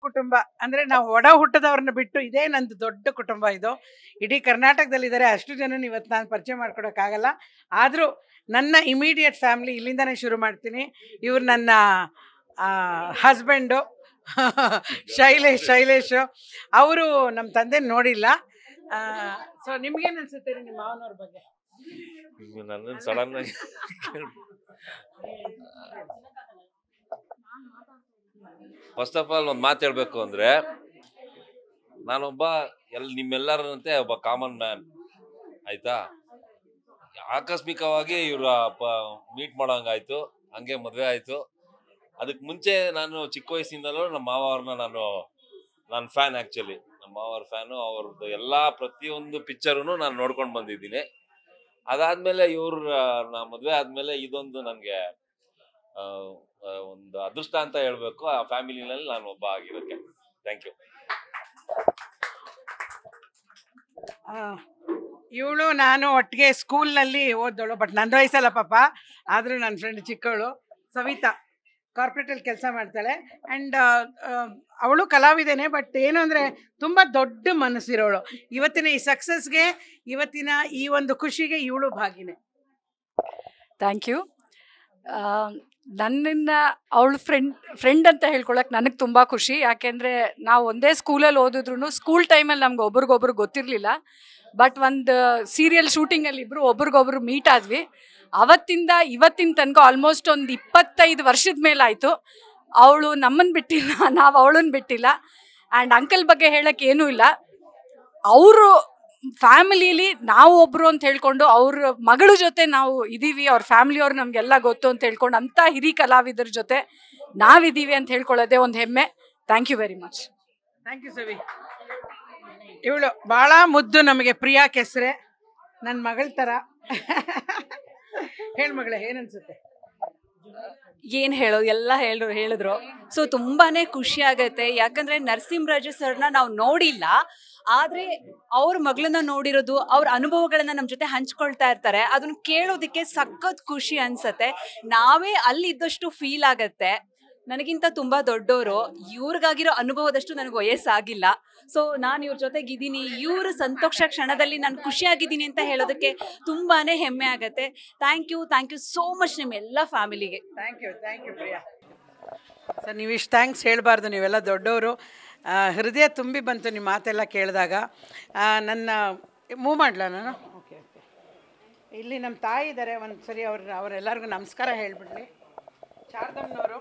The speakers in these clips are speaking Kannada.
ಕುಟುಂಬ ಅಂದ್ರೆ ನಾವು ಒಡ ಹುಟ್ಟದವ್ರನ್ನ ಬಿಟ್ಟು ಇದೇ ನಂದು ದೊಡ್ಡ ಕುಟುಂಬ ಇದು ಇಡೀ ಕರ್ನಾಟಕದಲ್ಲಿದ್ದಾರೆ ಅಷ್ಟು ಜನ ಇವತ್ತು ನಾನು ಪರಿಚಯ ಮಾಡ್ಕೊಡೋಕ್ಕಾಗಲ್ಲ ಆದರೂ ನನ್ನ ಇಮಿಡಿಯೇಟ್ ಫ್ಯಾಮಿಲಿ ಇಲ್ಲಿಂದನೇ ಶುರು ಮಾಡ್ತೀನಿ ಇವ್ರು ನನ್ನ ಹಸ್ಬೆಂಡು ಶೈಲೇಶ್ ಶೈಲೇಶು ಅವರು ನಮ್ಮ ತಂದೆ ನೋಡಿಲ್ಲ ಸೊ ನಿಮ್ಗೇನು ಅನ್ಸುತ್ತೆ ರೀ ನಿಮ್ಮ ಮಾವನವ್ರ ಬಗ್ಗೆ ನನ್ನ ಸಡನ್ ಆಗಿ ಫಸ್ಟ್ ಆಫ್ ಆಲ್ ಒಂದು ಮಾತು ಹೇಳ್ಬೇಕು ಅಂದ್ರೆ ನಾನೊಬ್ಬ ಎಲ್ ನಿಮ್ಮೆಲ್ಲರಂತೆ ಒಬ್ಬ ಕಾಮನ್ ಮ್ಯಾನ್ ಆಯ್ತಾ ಆಕಸ್ಮಿಕವಾಗಿ ಇವ್ರ ಮೀಟ್ ಮಾಡೋಂಗಾಯ್ತು ಹಂಗೆ ಮದ್ವೆ ಆಯ್ತು ಅದಕ್ಕೆ ಮುಂಚೆ ನಾನು ಚಿಕ್ಕ ವಯಸ್ಸಿಂದಲೂ ನಮ್ಮ ಮಾವ ಅವ್ರನ್ನ ನಾನು ನಾನು ಫ್ಯಾನ್ ಆಕ್ಚುಲಿ ನಮ್ಮ ಮಾವ ಅವ್ರ ಫ್ಯಾನು ಅವ್ರದ್ದು ಎಲ್ಲಾ ಪ್ರತಿಯೊಂದು ಪಿಕ್ಚರುನು ನಾನು ನೋಡ್ಕೊಂಡು ಬಂದಿದ್ದೀನಿ ಅದಾದ್ಮೇಲೆ ಇವ್ರ ನಾ ಮದ್ವೆ ಆದ್ಮೇಲೆ ಇದೊಂದು ನನಗೆ ಒಂದು ಅದೃಷ್ಟ ಅಂತ ಹೇಳ್ಬೇಕು ಆ ಫ್ಯಾಮಿಲಿನಲ್ಲಿ ನಾನು ಒಬ್ಬ ಆಗಿರೋಕ್ಕೆ ಥ್ಯಾಂಕ್ ಯು ಇವಳು ನಾನು ಒಟ್ಟಿಗೆ ಸ್ಕೂಲ್ನಲ್ಲಿ ಓದೋಳು ಬಟ್ ನನ್ನ ವಯಸ್ಸಲ್ಲ ಪಾಪ ಆದರೂ ನನ್ನ ಫ್ರೆಂಡ್ ಚಿಕ್ಕವಳು ಸವಿತಾ ಕಾರ್ಪೊರೇಟಲ್ಲಿ ಕೆಲಸ ಮಾಡ್ತಾಳೆ ಆ್ಯಂಡ್ ಅವಳು ಕಲಾವಿದೇನೆ ಬಟ್ ಏನು ಅಂದರೆ ತುಂಬ ದೊಡ್ಡ ಮನಸ್ಸಿರೋಳು ಇವತ್ತಿನ ಈ ಸಕ್ಸಸ್ಗೆ ಇವತ್ತಿನ ಈ ಒಂದು ಖುಷಿಗೆ ಇವಳು ಭಾಗಿನೇ ಥ್ಯಾಂಕ್ ಯು ನನ್ನನ್ನ ಅವಳು ಫ್ರೆಂಡ್ ಫ್ರೆಂಡ್ ಅಂತ ಹೇಳ್ಕೊಳಕ್ ನನಗೆ ತುಂಬ ಖುಷಿ ಯಾಕೆಂದರೆ ನಾವು ಒಂದೇ ಸ್ಕೂಲಲ್ಲಿ ಓದಿದ್ರು ಸ್ಕೂಲ್ ಟೈಮಲ್ಲಿ ನಮ್ಗೆ ಒಬ್ರಿಗೊಬ್ರು ಗೊತ್ತಿರಲಿಲ್ಲ ಬಟ್ ಒಂದು ಸೀರಿಯಲ್ ಶೂಟಿಂಗಲ್ಲಿ ಇಬ್ಬರು ಒಬ್ರಿಗೊಬ್ರು ಮೀಟ್ ಆದ್ವಿ ಅವತ್ತಿಂದ ಇವತ್ತಿನ ತನಕ ಆಲ್ಮೋಸ್ಟ್ ಒಂದು ಇಪ್ಪತ್ತೈದು ವರ್ಷದ ಮೇಲಾಯಿತು ಅವಳು ನಮ್ಮನ್ನು ಬಿಟ್ಟಿಲ್ಲ ನಾವು ಅವಳನ್ನ ಬಿಟ್ಟಿಲ್ಲ ಆ್ಯಂಡ್ ಅಂಕಲ್ ಬಗ್ಗೆ ಹೇಳಕ್ಕೆ ಏನೂ ಇಲ್ಲ ಅವರು ಫ್ಯಾಮಿಲಿಲಿ ನಾವು ಒಬ್ರು ಅಂತ ಹೇಳ್ಕೊಂಡು ಅವ್ರ ಮಗಳ ಜೊತೆ ನಾವು ಇದೀವಿ ಅವ್ರ ಫ್ಯಾಮಿಲಿಯವ್ರು ನಮಗೆಲ್ಲ ಗೊತ್ತು ಅಂತ ಹೇಳ್ಕೊಂಡು ಅಂಥ ಹಿರಿ ಕಲಾವಿದರ ಜೊತೆ ನಾವಿದ್ದೀವಿ ಅಂತ ಹೇಳ್ಕೊಳ್ಳೋದೇ ಒಂದು ಹೆಮ್ಮೆ thank you very much thank you Savi ಇವಳು ಭಾಳ ಮುದ್ದು ನಮಗೆ ಪ್ರಿಯಾ ಕೆಸ್ರೆ ನನ್ನ ಮಗಳ ಥರ ಹೇಳು ಮಗಳೇ ಏನನ್ಸುತ್ತೆ ಏನು ಹೇಳೋದು ಎಲ್ಲ ಹೇಳು ಹೇಳಿದ್ರು ಸೊ ತುಂಬಾನೇ ಖುಷಿ ಆಗತ್ತೆ ಯಾಕಂದ್ರೆ ನರಸಿಂಹರಾಜು ಸರ್ನ ನಾವು ನೋಡಿಲ್ಲ ಆದ್ರೆ ಅವ್ರ ಮಗಳನ್ನ ನೋಡಿರೋದು ಅವ್ರ ಅನುಭವಗಳನ್ನ ನಮ್ಮ ಜೊತೆ ಹಂಚ್ಕೊಳ್ತಾ ಇರ್ತಾರೆ ಅದನ್ನ ಕೇಳೋದಕ್ಕೆ ಸಖತ್ ಖುಷಿ ಅನ್ಸತ್ತೆ ನಾವೇ ಅಲ್ಲಿ ಇದ್ದಷ್ಟು ಫೀಲ್ ಆಗತ್ತೆ ನನಗಿಂತ ತುಂಬಾ ದೊಡ್ಡವರು ಇವ್ರಿಗಾಗಿರೋ ಅನುಭವದಷ್ಟು ನನಗೆ ವಯಸ್ಸಾಗಿಲ್ಲ ಸೊ ನಾನು ಇವ್ರ ಜೊತೆಗಿದ್ದೀನಿ ಇವ್ರ ಸಂತೋಷ ಕ್ಷಣದಲ್ಲಿ ನಾನು ಖುಷಿಯಾಗಿದ್ದೀನಿ ಅಂತ ಹೇಳೋದಕ್ಕೆ ತುಂಬಾನೇ ಹೆಮ್ಮೆ ಆಗತ್ತೆ thank you thank you so much ನಿಮ್ಮ ಎಲ್ಲ ಫ್ಯಾಮಿಲಿಗೆ thank you thank you Priya sir ನೀವು ಇಷ್ಟು ಥ್ಯಾಂಕ್ಸ್ ಹೇಳಬಾರ್ದು ನೀವೆಲ್ಲ ದೊಡ್ಡವರು ಆ, ಹೃದಯ ತುಂಬಿ ಬಂತು ನಿಮ್ಮ ಮಾತೆಲ್ಲ ಕೇಳಿದಾಗ ಆ, ನನ್ನ ಮೂವ್ ಮಾಡಲ ನಾನು ಓಕೆ ಓಕೆ ಇಲ್ಲಿ ನಮ್ಮ ತಾಯಿ ಇದ್ದಾರೆ ಒಂದು ಸರಿ ಅವ್ರ ಅವರೆಲ್ಲರಿಗೂ ನಮಸ್ಕಾರ ಹೇಳಿಬಿಡ್ಲಿ ಶಾರದಮ್ಮನವರು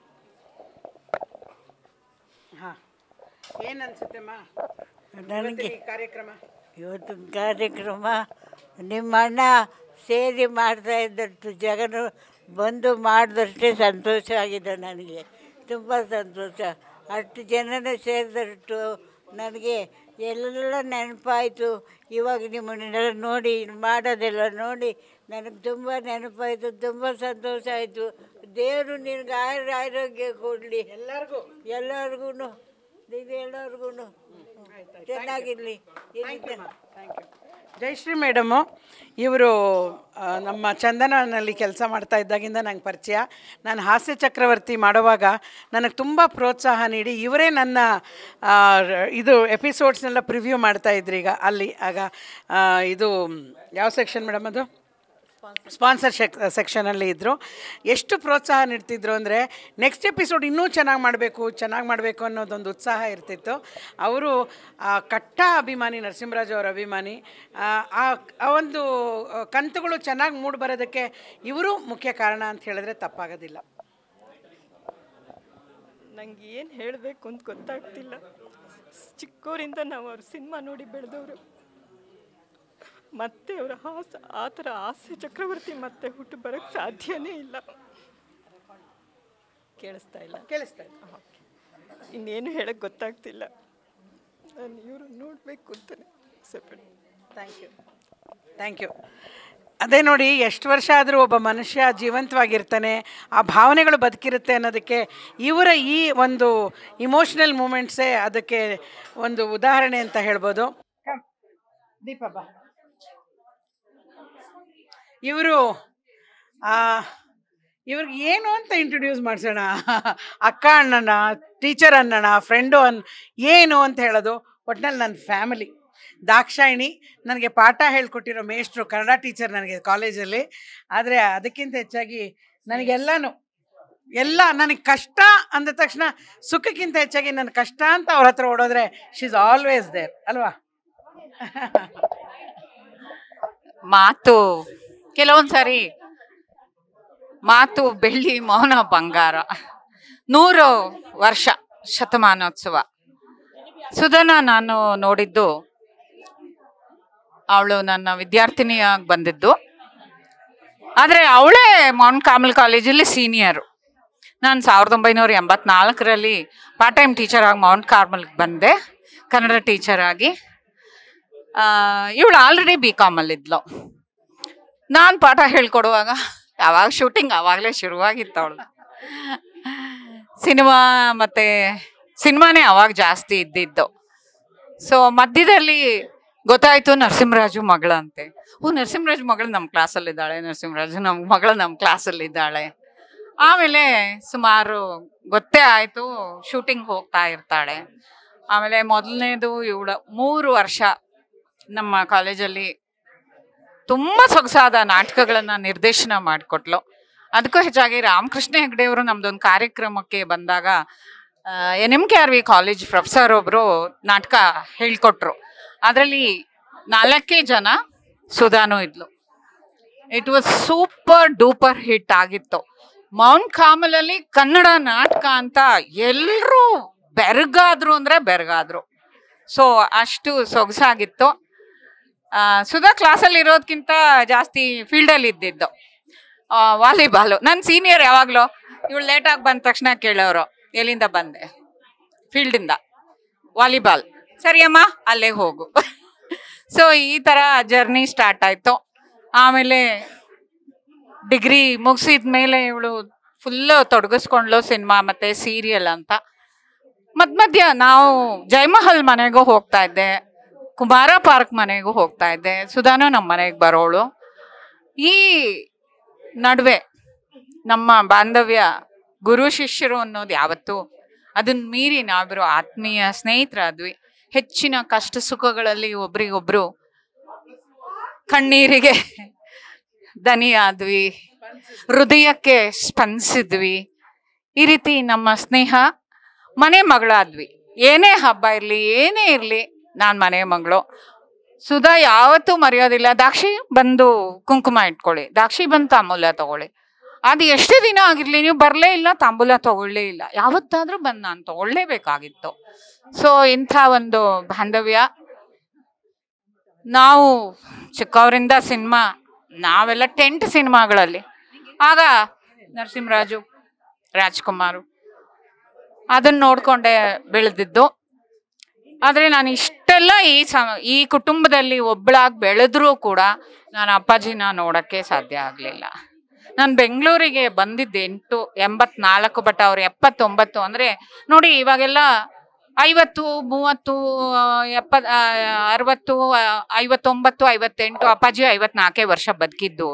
ಹಾಂ ಏನು ಅನ್ಸುತ್ತೆಮ್ಮ ನನಗೆ ಇವತ್ತಿನ ಈ ಕಾರ್ಯಕ್ರಮ ಇವತ್ತು ಕಾರ್ಯಕ್ರಮ ನಿಮ್ಮ ಅಣ್ಣ ಸೇರಿ ಮಾಡ್ತಾ ಇದ್ದಷ್ಟು ಜಗನು ಬಂದು ಮಾಡಿದಷ್ಟೇ ಸಂತೋಷ ಆಗಿದೆ ನನಗೆ ತುಂಬ ಸಂತೋಷ ಅಷ್ಟು ಜನನ ಸೇರಿದಷ್ಟು ನನಗೆ ಎಲ್ಲ ನೆನಪಾಯಿತು ಇವಾಗ ನಿಮ್ಮನ್ನೆಲ್ಲ ನೋಡಿ ಮಾಡೋದೆಲ್ಲ ನೋಡಿ ನನಗೆ ತುಂಬ ನೆನಪಾಯಿತು ತುಂಬ ಸಂತೋಷ ಆಯಿತು ದೇವರು ನಿನಗೆ ಆಯುರ ಆರೋಗ್ಯ ಕೊಡಲಿ ಎಲ್ಲರಿಗೂ ಎಲ್ಲರಿಗೂ ಇದು ಎಲ್ಲರಿಗೂ ಚೆನ್ನಾಗಿರಲಿ thank you thank you Jayashree madam ಇವರು ನಮ್ಮ ಚಂದನನಲ್ಲಿ ಕೆಲಸ ಮಾಡ್ತಾ ಇದ್ದಾಗಿಂದ ನಂಗೆ ಪರಿಚಯ ನಾನು ಹಾಸ್ಯ ಚಕ್ರವರ್ತಿ ಮಾಡುವಾಗ ನನಗೆ ತುಂಬ ಪ್ರೋತ್ಸಾಹ ನೀಡಿ ಇವರೇ ನನ್ನ ಆ, ರ- ಇದು ಎಪಿಸೋಡ್ಸ್ನೆಲ್ಲ ಪ್ರಿವ್ಯೂ ಮಾಡ್ತಾ ಇದ್ರಿ ಈಗ ಅಲ್ಲಿ ಆಗ ಆ, ಇದು ಯಾವ ಸೆಕ್ಷನ್ ಮೇಡಮ್ ಅದು ಸ್ಪಾನ್ಸರ್ ಶೆಕ್ ಸೆಕ್ಷನಲ್ಲಿ ಇದ್ದರು ಎಷ್ಟು ಪ್ರೋತ್ಸಾಹ ನೀಡ್ತಿದ್ರು ಅಂದರೆ ನೆಕ್ಸ್ಟ್ ಎಪಿಸೋಡ್ ಇನ್ನೂ ಚೆನ್ನಾಗಿ ಮಾಡಬೇಕು ಚೆನ್ನಾಗಿ ಮಾಡಬೇಕು ಅನ್ನೋದೊಂದು ಉತ್ಸಾಹ ಇರ್ತಿತ್ತು ಅವರು ಆ ಕಟ್ಟ ಅಭಿಮಾನಿ ನರಸಿಂಹರಾಜು ಅವರ ಅಭಿಮಾನಿ ಆ, ಆ ಆ ಒಂದು ಆ, ಕಂತುಗಳು ಚೆನ್ನಾಗಿ ಮೂಡಿ ಬರೋದಕ್ಕೆ ಇವರು ಮುಖ್ಯ ಕಾರಣ ಅಂತ ಹೇಳಿದ್ರೆ ತಪ್ಪಾಗೋದಿಲ್ಲ ನಂಗೆ ಏನು ಹೇಳಬೇಕು ಅಂತ ಗೊತ್ತಾಗ್ತಿಲ್ಲ ಚಿಕ್ಕವರಿಂದ ನಾವು ಅವ್ರ ಸಿನಿಮಾ ನೋಡಿ ಬೆಳೆದವರು ಮತ್ತೆ ಅವರ ಹಾಸ ಆ ಥರ ಹಾಸ್ಯ ಚಕ್ರವರ್ತಿ ಮತ್ತೆ ಹುಟ್ಟು ಬರೋಕ್ಕೆ ಸಾಧ್ಯನೇ ಇಲ್ಲ ಕೇಳಿಸ್ತಾ ಇಲ್ಲ ಕೇಳಿಸ್ತಾ ಇದೆ ಇನ್ನೇನು ಹೇಳಕ್ಕೆ ಗೊತ್ತಾಗ್ತಿಲ್ಲ ನಾನು ಇವರು ನೋಡಬೇಕು ಅಂತಾನೆ separate thank you thank you ಅದೇ ನೋಡಿ ಎಷ್ಟು ವರ್ಷ ಆದರೂ ಒಬ್ಬ ಮನುಷ್ಯ ಜೀವಂತವಾಗಿರ್ತಾನೆ ಆ ಭಾವನೆಗಳು ಬದುಕಿರುತ್ತೆ ಅನ್ನೋದಕ್ಕೆ ಇವರ ಈ ಒಂದು ಇಮೋಷ್ನಲ್ ಮೂಮೆಂಟ್ಸೇ ಅದಕ್ಕೆ ಒಂದು ಉದಾಹರಣೆ ಅಂತ ಹೇಳ್ಬೋದು ದೀಪ ಬಾ ಇವರು ಇವ್ರಿಗೆ ಏನು ಅಂತ ಇಂಟ್ರೊಡ್ಯೂಸ್ ಮಾಡಿಸೋಣ ಅಕ್ಕ ಅಣ್ಣನ ಟೀಚರ್ ಅನ್ನೋಣ ಫ್ರೆಂಡು ಅನ್ ಏನು ಅಂತ ಹೇಳೋದು ಒಟ್ನಲ್ಲಿ ನನ್ನ ಫ್ಯಾಮಿಲಿ ದಾಕ್ಷಾಯಿಣಿ ನನಗೆ ಪಾಠ ಹೇಳ್ಕೊಟ್ಟಿರೋ ಮೇಷ್ಟ್ರು ಕನ್ನಡ ಟೀಚರ್ ನನಗೆ ಕಾಲೇಜಲ್ಲಿ ಆದರೆ ಅದಕ್ಕಿಂತ ಹೆಚ್ಚಾಗಿ ನನಗೆಲ್ಲನೂ ಎಲ್ಲ ನನಗೆ ಕಷ್ಟ ಅಂದ ತಕ್ಷಣ ಸುಖಕ್ಕಿಂತ ಹೆಚ್ಚಾಗಿ ನನ್ನ ಕಷ್ಟ ಅಂತ ಅವ್ರ ಹತ್ರ ಓಡೋದ್ರೆ ಶಿ ಇಸ್ ಆಲ್ವೇಸ್ ದೇರ್ ಅಲ್ವಾ ಮಾತು ಕೆಲವೊಂದು ಸಾರಿ ಮಾತು ಬೆಳ್ಳಿ ಮೌನ ಬಂಗಾರ ನೂರು ವರ್ಷ ಶತಮಾನೋತ್ಸವ ಸುಧನ ನಾನು ನೋಡಿದ್ದು ಅವಳು ನನ್ನ ವಿದ್ಯಾರ್ಥಿನಿಯಾಗಿ ಬಂದಿದ್ದು ಆದರೆ ಅವಳೇ ಮೌಂಟ್ ಕಾಮಲ್ ಕಾಲೇಜಲ್ಲಿ ಸೀನಿಯರು ನಾನು ಸಾವಿರದ ಒಂಬೈನೂರ ಎಂಬತ್ನಾಲ್ಕರಲ್ಲಿ ಪಾರ್ಟ್ ಟೈಮ್ ಟೀಚರ್ ಆಗಿ ಮೌಂಟ್ ಕಾರ್ಮಲ್ಗೆ ಬಂದೆ ಕನ್ನಡ ಟೀಚರ್ ಆಗಿ ಇವಳು ಆಲ್ರೆಡಿ ಬಿ ಕಾಮಲ್ಲಿದ್ಲು ನಾನು ಪಾಠ ಹೇಳ್ಕೊಡುವಾಗ ಯಾವಾಗ ಶೂಟಿಂಗ್ ಆವಾಗಲೇ ಶುರುವಾಗಿತ್ತು ಅವಳು ಸಿನಿಮಾ ಮತ್ತು ಸಿನಿಮಾನೇ ಅವಾಗ ಜಾಸ್ತಿ ಇದ್ದಿದ್ದು ಸೊ ಮಧ್ಯದಲ್ಲಿ ಗೊತ್ತಾಯ್ತು ನರಸಿಂಹರಾಜು ಮಗಳಂತೆ ಓ ನರಸಿಂಹರಾಜು ಮಗಳು ನಮ್ಮ ಕ್ಲಾಸಲ್ಲಿದ್ದಾಳೆ ನರಸಿಂಹರಾಜು ನಮ್ಮ ಮಗಳು ನಮ್ಮ ಕ್ಲಾಸಲ್ಲಿದ್ದಾಳೆ ಆಮೇಲೆ ಸುಮಾರು ಗೊತ್ತೇ ಆಯಿತು ಶೂಟಿಂಗ್ ಹೋಗ್ತಾ ಇರ್ತಾಳೆ ಆಮೇಲೆ ಮೊದಲನೇದು ಇವಳು ಮೂರು ವರ್ಷ ನಮ್ಮ ಕಾಲೇಜಲ್ಲಿ ತುಂಬ ಸೊಗಸಾದ ನಾಟಕಗಳನ್ನು ನಿರ್ದೇಶನ ಮಾಡಿಕೊಟ್ಲು ಅದಕ್ಕೂ ಹೆಚ್ಚಾಗಿ ರಾಮಕೃಷ್ಣ ಹೆಗ್ಡೆ ಅವರು ನಮ್ದೊಂದು ಕಾರ್ಯಕ್ರಮಕ್ಕೆ ಬಂದಾಗ N M K R V college professor ಒಬ್ಬರು ನಾಟಕ ಹೇಳ್ಕೊಟ್ರು ಅದರಲ್ಲಿ ನಾಲ್ಕೇ ಜನ ಸುಧಾನು ಇದ್ಲು it was super duper hit ಆಗಿತ್ತು ಮೌಂಟ್ ಕಾಮಲಲ್ಲಿ ಕನ್ನಡ ನಾಟಕ ಅಂತ ಎಲ್ಲರೂ ಬೆರಗಾದ್ರು ಅಂದ್ರೆ ಬೆರಗಾದ್ರು ಸೊ ಅಷ್ಟು ಸೊಗಸಾಗಿತ್ತು ಆ, ಸುಧಾ ಕ್ಲಾಸಲ್ಲಿ ಇರೋದ್ಕಿಂತ ಜಾಸ್ತಿ ಫೀಲ್ಡಲ್ಲಿ ಇದ್ದಿದ್ದು ವಾಲಿಬಾಲು ನನ್ನ ಸೀನಿಯರ್ ಯಾವಾಗಲೂ ಇವಳು ಲೇಟಾಗಿ ಬಂದ ತಕ್ಷಣ ಕೇಳೋರು ಎಲ್ಲಿಂದ ಬಂದೆ ಫೀಲ್ಡಿಂದ ವಾಲಿಬಾಲ್ ಸರಿಯಮ್ಮ ಅಲ್ಲೇ ಹೋಗು ಸೊ ಈ ಥರ ಜರ್ನಿ ಸ್ಟಾರ್ಟ್ ಆಯಿತು ಆಮೇಲೆ ಡಿಗ್ರಿ ಮುಗಿಸಿದ ಮೇಲೆ ಇವಳು ಫುಲ್ಲು ತೊಡಗಿಸ್ಕೊಂಡ್ಲು ಸಿನಿಮಾ ಮತ್ತು ಸೀರಿಯಲ್ ಅಂತ ಮಧ್ಯ ಮಧ್ಯ ನಾವು ಜಯಮಹಲ್ ಮನೆಗೂ ಹೋಗ್ತಾ ಇದ್ದೆ ಕುಮಾರ ಪಾರ್ಕ್ ಮನೆಗೂ ಹೋಗ್ತಾ ಇದ್ದೆ ಸುಧಾನು ನಮ್ಮ ಮನೆಗೆ ಬರೋಳು ಈ ನಡುವೆ ನಮ್ಮ ಬಾಂಧವ್ಯ ಗುರು ಶಿಷ್ಯರು ಅನ್ನೋದು ಯಾವತ್ತೂ ಅದನ್ನ ಮೀರಿ ನಾವಿರೋ ಆತ್ಮೀಯ ಸ್ನೇಹಿತರಾದ್ವಿ ಹೆಚ್ಚಿನ ಕಷ್ಟ ಸುಖಗಳಲ್ಲಿ ಒಬ್ರಿಗೊಬ್ರು ಕಣ್ಣೀರಿಗೆ ದನಿಯಾದ್ವಿ ಹೃದಯಕ್ಕೆ ಸ್ಪಂದಿಸಿದ್ವಿ ಈ ರೀತಿ ನಮ್ಮ ಸ್ನೇಹ ಮನೆ ಮಗಳಾದ್ವಿ ಏನೇ ಹಬ್ಬ ಇರಲಿ ಏನೇ ಇರಲಿ ನಾನು ಮನೆ ಮಗಳು ಸುಧಾ ಯಾವತ್ತೂ ಮರೆಯೋದಿಲ್ಲ ದಾಕ್ಷಿ ಬಂದು ಕುಂಕುಮ ಇಟ್ಕೊಳ್ಳಿ ದಾಕ್ಷಿ ಬಂದು ತಾಂಬೂಲ ತಗೊಳ್ಳಿ ಅದು ಎಷ್ಟೇ ದಿನ ಆಗಿರ್ಲಿ ನೀವು ಬರಲೇ ಇಲ್ಲ ತಾಂಬೂಲ ತಗೊಳ್ಳೇ ಇಲ್ಲ ಯಾವತ್ತಾದ್ರೂ ಬಂದು ನಾನು ತಗೊಳ್ಳೇಬೇಕಾಗಿತ್ತು ಸೊ ಇಂಥ ಒಂದು ಬಾಂಧವ್ಯ ನಾವು ಚಿಕ್ಕವರಿಂದ ಸಿನಿಮಾ ನಾವೆಲ್ಲ ಟೆಂಟ್ ಸಿನಿಮಾಗಳಲ್ಲಿ ಆಗ ನರಸಿಂಹರಾಜು ರಾಜ್ಕುಮಾರು ಅದನ್ನ ನೋಡ್ಕೊಂಡೆ ಬೆಳೆದಿದ್ದು ಆದರೆ ನಾನು ಇಷ್ಟೆಲ್ಲ ಈ ಸ ಈ ಕುಟುಂಬದಲ್ಲಿ ಒಬ್ಬಳಾಗಿ ಬೆಳೆದ್ರೂ ಕೂಡ ನಾನು ಅಪ್ಪಾಜಿನ ನೋಡೋಕ್ಕೆ ಸಾಧ್ಯ ಆಗಲಿಲ್ಲ ನಾನು ಬೆಂಗಳೂರಿಗೆ ಬಂದಿದ್ದೆ ಎಂಟು ಎಂಬತ್ನಾಲ್ಕು ಬಟ್ ಅವ್ರು ಎಪ್ಪತ್ತೊಂಬತ್ತು ಅಂದರೆ ನೋಡಿ ಇವಾಗೆಲ್ಲ ಐವತ್ತು ಮೂವತ್ತು ಎಪ್ಪತ್ ಆ, ಅರವತ್ತು ಆ, ಐವತ್ತೊಂಬತ್ತು ಐವತ್ತೆಂಟು ಅಪ್ಪಾಜಿ ಐವತ್ನಾಲ್ಕೇ ವರ್ಷ ಬದುಕಿದ್ದು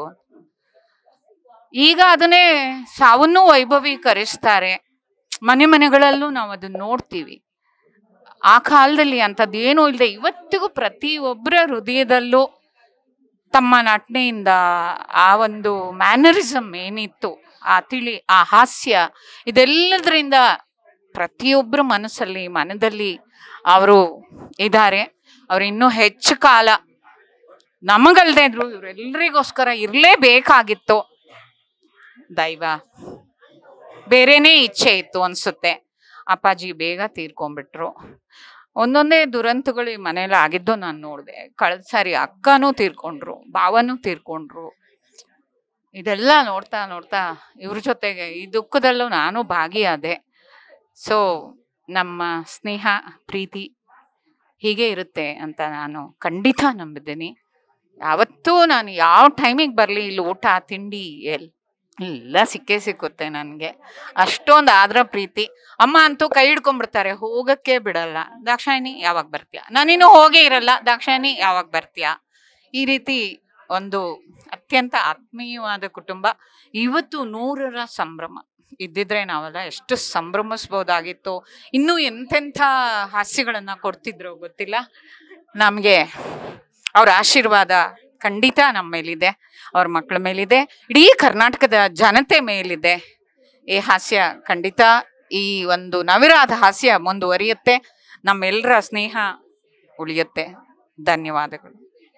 ಈಗ ಅದನ್ನೇ ಸಾವನ್ನು ವೈಭವೀಕರಿಸ್ತಾರೆ ಮನೆ ಮನೆಗಳಲ್ಲೂ ನಾವು ಅದನ್ನ ನೋಡ್ತೀವಿ ಆ ಕಾಲದಲ್ಲಿ ಅಂಥದ್ದು ಏನೂ ಇಲ್ಲದೆ ಇವತ್ತಿಗೂ ಪ್ರತಿಯೊಬ್ಬರ ಹೃದಯದಲ್ಲೂ ತಮ್ಮ ನಟನೆಯಿಂದ ಆ ಒಂದು ಮ್ಯಾನರಿಸಮ್ ಏನಿತ್ತು ಆ ತಿಳಿ ಆ ಹಾಸ್ಯ ಇದೆಲ್ಲದರಿಂದ ಪ್ರತಿಯೊಬ್ಬರ ಮನಸ್ಸಲ್ಲಿ ಮನದಲ್ಲಿ ಅವರು ಇದ್ದಾರೆ ಅವ್ರು ಇನ್ನೂ ಹೆಚ್ಚು ಕಾಲ ನಮಗಲ್ದೇ ಇದ್ರು ಇವರೆಲ್ಲರಿಗೋಸ್ಕರ ಇರಲೇಬೇಕಾಗಿತ್ತು ದೈವ ಬೇರೆನೇ ಇಚ್ಛೆ ಇತ್ತು ಅನ್ಸುತ್ತೆ ಅಪ್ಪಾಜಿ ಬೇಗ ತೀರ್ಕೊಂಡ್ಬಿಟ್ರು ಒಂದೊಂದೇ ದುರಂತಗಳು ಈ ಮನೇಲಿ ಆಗಿದ್ದು ನಾನು ನೋಡಿದೆ ಕಳೆದ ಸಾರಿ ಅಕ್ಕನೂ ತೀರ್ಕೊಂಡ್ರು ಭಾವನೂ ತೀರ್ಕೊಂಡ್ರು ಇದೆಲ್ಲ ನೋಡ್ತಾ ನೋಡ್ತಾ ಇವ್ರ ಜೊತೆಗೆ ಈ ದುಃಖದಲ್ಲೂ ನಾನು ಭಾಗಿಯಾದೆ ಸೊ ನಮ್ಮ ಸ್ನೇಹ ಪ್ರೀತಿ ಹೀಗೆ ಇರುತ್ತೆ ಅಂತ ನಾನು ಖಂಡಿತ ನಂಬಿದ್ದೀನಿ ಯಾವತ್ತೂ ನಾನು ಯಾವ ಟೈಮಿಗೆ ಬರಲಿ ಇಲ್ಲಿ ಊಟ ತಿಂಡಿ ಎಲ್ ಎಲ್ಲ ಸಿಕ್ಕೇ ಸಿಕ್ಕುತ್ತೆ ನನಗೆ ಅಷ್ಟೊಂದು ಆದ್ರ ಪ್ರೀತಿ ಅಮ್ಮ ಅಂತೂ ಕೈ ಹಿಡ್ಕೊಂಡ್ಬಿಡ್ತಾರೆ ಹೋಗಕ್ಕೆ ಬಿಡಲ್ಲ ದಾಕ್ಷಾಯಿನಿ ಯಾವಾಗ ಬರ್ತೀಯ ನಾನಿನ್ನು ಹೋಗೇ ಇರಲ್ಲ ದಾಕ್ಷಾಯಿನಿ ಯಾವಾಗ ಬರ್ತೀಯ ಈ ರೀತಿ ಒಂದು ಅತ್ಯಂತ ಆತ್ಮೀಯವಾದ ಕುಟುಂಬ ಇವತ್ತು ನೂರರ ಸಂಭ್ರಮ ಇದ್ದಿದ್ರೆ ನಾವೆಲ್ಲ ಎಷ್ಟು ಸಂಭ್ರಮಿಸ್ಬೋದಾಗಿತ್ತು ಇನ್ನೂ ಎಂತೆಂಥ ಹಾಸ್ಯಗಳನ್ನ ಕೊಡ್ತಿದ್ರು ಗೊತ್ತಿಲ್ಲ ನಮಗೆ ಅವ್ರ ಆಶೀರ್ವಾದ ಖಂಡಿತ ನಮ್ಮ ಮೇಲಿದೆ ಅವ್ರ ಮಕ್ಕಳ ಮೇಲಿದೆ ಇಡೀ ಕರ್ನಾಟಕದ ಜನತೆ ಮೇಲಿದೆ ಈ ಹಾಸ್ಯ ಖಂಡಿತ ಈ ಒಂದು ನವಿರಾದ ಹಾಸ್ಯ ಮುಂದುವರಿಯುತ್ತೆ ನಮ್ಮೆಲ್ಲರ ಸ್ನೇಹ ಉಳಿಯುತ್ತೆ ಧನ್ಯವಾದಗಳು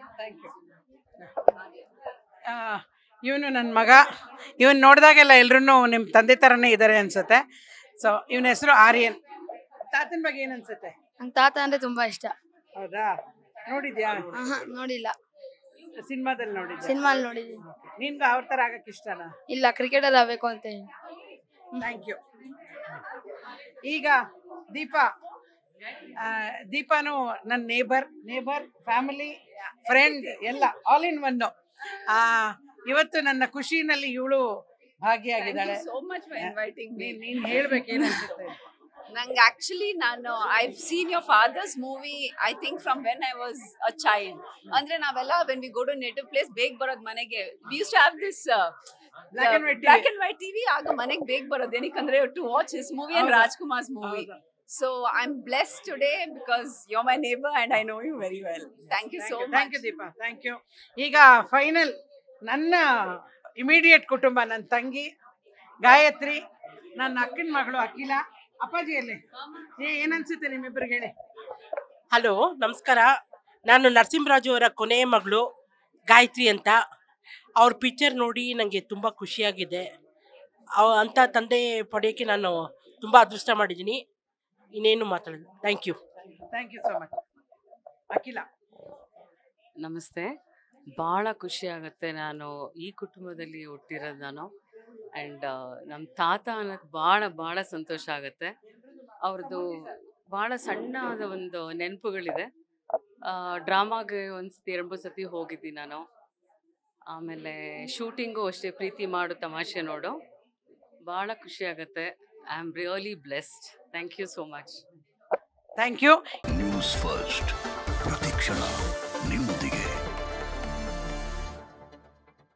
ಇವನು ನನ್ನ ಮಗ ಇವನ್ ನೋಡಿದಾಗೆಲ್ಲ ಎಲ್ರೂ ನಿಮ್ಮ ತಂದೆ ಥರನೇ ಇದ್ದಾರೆ ಅನ್ಸುತ್ತೆ ಸೊ ಇವನ ಹೆಸರು ಆರ್ಯನ್ ತಾತನ ಬಗ್ಗೆ ಏನು ಅನ್ಸುತ್ತೆ ನಂಗೆ ತಾತ ಅಂದ್ರೆ ತುಂಬಾ ಇಷ್ಟ ಹೌದಾ ನೋಡಿದ್ಯಾ ಆಹಾ, ನೋಡಿಲ್ಲ ಸಿನಿಮಾದಲ್ಲಿ ನೋಡಿದ್ಯಾ ಸಿನಿಮಾ ನೋಡಿದ್ದೀನಿ ನಿನ್ಗೆ ಅವ್ರ ಥರ ಆಗಕ್ಕೆ ಇಷ್ಟನಾ ಇಲ್ಲ ಕ್ರಿಕೆಟರ್ ಆಗ್ಬೇಕು ಅಂತ ಹೇಳಿ ಥ್ಯಾಂಕ್ ಯು ಈಗ ದೀಪಾ ಆ, ದೀಪಾನು ನನ್ನ ನೇಬರ್ ನೇಬರ್ ಫ್ಯಾಮಿಲಿ ಫ್ರೆಂಡ್ ಎಲ್ಲ ಆಲ್ ಇನ್ ಒನ್ ಇವತ್ತು ನನ್ನ ಖುಷಿನಲ್ಲಿ ಇವಳು ಭಾಗಿಯಾಗಿದ್ದಾಳೆ so much for inviting me ನೀನ್ ನೀನ್ ಹೇಳ್ಬೇಕು ಏನ್ ಅನ್ಸುತ್ತೆ ನಂಗೆ ಆಕ್ಚುಲಿ ನಾನು I seen your father's movie I think from when I was a child ಅಂದ್ರೆ ನಾವೆಲ್ಲ when we go to native place ಬೇಗ ಬರೋದು ಮನೆಗೆ we use to have this Black and white TV. Black and white TV ಆಗ ಮನೆಗೆ ಬೇಗ ಬರೋದು ಏನಕ್ಕಂದ್ರೆ to watch his movie and ಹೌದು. ರಾಜ್ಕುಮಾರ್ಸ್ ಮೂವಿ ಹೌದು. So I am bless today because you are my neighbour and I know you very well thank you so thank much you Deepa thank you ಈಗ ಫೈನಲ್ ನನ್ನ ಇಮಿಡಿಯೇಟ್ ಕುಟುಂಬ ನನ್ನ ತಂಗಿ ಗಾಯತ್ರಿ ನನ್ನ ಅಕ್ಕನ ಮಗಳು ಅಖಿಲ ಅಪ್ಪಾಜಿಯಲ್ಲಿ ಏ ಏನನ್ಸುತ್ತೆ ನಿಮ್ಮಿಬ್ಬರಿಗೆ ಹೇಳಿ ಹಲೋ ನಮಸ್ಕಾರ ನಾನು ನರಸಿಂಹರಾಜು ಅವರ ಕೊನೆಯ ಮಗಳು ಗಾಯತ್ರಿ ಅಂತ ಅವ್ರ ಪಿಕ್ಚರ್ ನೋಡಿ ನನಗೆ ತುಂಬ ಖುಷಿಯಾಗಿದೆ ಅವ ಅಂಥ ತಂದೆ ಪಡೆಯೋಕ್ಕೆ ನಾನು ತುಂಬ ಅದೃಷ್ಟ ಮಾಡಿದ್ದೀನಿ ಇನ್ನೇನು ಮಾತಾಡೋದು thank you thank you so much Akhila ನಮಸ್ತೆ ಭಾಳ ಖುಷಿ ಆಗುತ್ತೆ ನಾನು ಈ ಕುಟುಂಬದಲ್ಲಿ ಹುಟ್ಟಿರೋದು ನಾನು ಆ್ಯಂಡ್ ನಮ್ಮ ತಾತ ಅನ್ನೋದು ಭಾಳ ಭಾಳ ಸಂತೋಷ ಆಗುತ್ತೆ ಅವ್ರದ್ದು ಭಾಳ ಸಣ್ಣದ ಒಂದು ನೆನಪುಗಳಿದೆ ಡ್ರಾಮಾಗೆ ಒಂದು ಸತಿ ಎರಡು ಮೂರು ಸತಿ ಹೋಗಿದ್ದೀನಿ ನಾನು ಆಮೇಲೆ ಶೂಟಿಂಗು ಅಷ್ಟೇ ಪ್ರೀತಿ ಮಾಡು ತಮಾಷೆ ನೋಡು ಭಾಳ ಖುಷಿ ಆಗುತ್ತೆ I am really blessed thank you so much thank you news first ಪ್ರತಿಕ್ಷಣ ನಿಮ್ಮೊಂದಿಗೆ